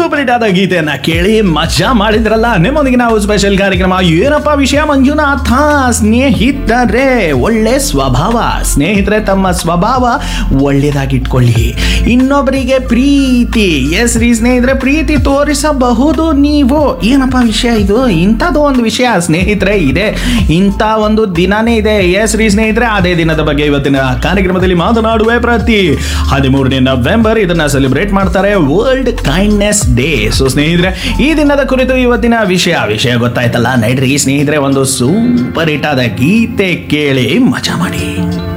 super hit ಆದ ಗೀತೆಯನ್ನ ಕೇಳಿ ಮಜಾ ಮಾಡಿದ್ರಲ್ಲ ನಿಮ್ಮೊಂದಿಗೆ ನಾವು ಸ್ಪೆಷಲ್ ಕಾರ್ಯಕ್ರಮ ಏನಪ್ಪಾ ವಿಷಯ ಮಂಜುನಾಥ ಸ್ನೇಹಿತರೆ ಒಳ್ಳೆ ಸ್ವಭಾವ ಸ್ನೇಹಿತರೆ ತಮ್ಮ ಸ್ವಭಾವ ಒಳ್ಳೆಯದಾಗಿಟ್ಕೊಳ್ಳಿ ಇನ್ನೊಬ್ಬರಿಗೆ ಪ್ರೀತಿ ಎಸ್ ರೀ ಸ್ನೇಹಿತರೆ ಪ್ರೀತಿ ತೋರಿಸಬಹುದು ನೀವು ಏನಪ್ಪಾ ವಿಷಯ ಇದು ಇಂಥದ್ದು ಒಂದು ವಿಷಯ ಸ್ನೇಹಿತರೆ ಇದೆ ಇಂಥ ಒಂದು ದಿನನೇ ಇದೆ ಎಸ್ ರೀ ಸ್ನೇಹಿತರೆ ಅದೇ ದಿನದ ಬಗ್ಗೆ ಇವತ್ತಿನ ಕಾರ್ಯಕ್ರಮದಲ್ಲಿ ಮಾತನಾಡುವೆ ಪ್ರತಿ ಹದಿಮೂರನೇ ನವೆಂಬರ್ ಇದನ್ನ ಸೆಲೆಬ್ರೇಟ್ ಮಾಡ್ತಾರೆ ವರ್ಲ್ಡ್ ಕೈಂಡ್ನೆಸ್ ಡೇ ಸೊ ಸ್ನೇಹಿತರೆ ಈ ದಿನದ ಕುರಿತು ಇವತ್ತಿನ ವಿಷಯ ವಿಷಯ ಗೊತ್ತಾಯ್ತಲ್ಲ ನಡ್ರಿ ಸ್ನೇಹಿತರೆ ಒಂದು ಸೂಪರ್ ಹಿಟ್ ಆದ ಗೀತೆ ಕೇಳಿ ಮಜಾ ಮಾಡಿ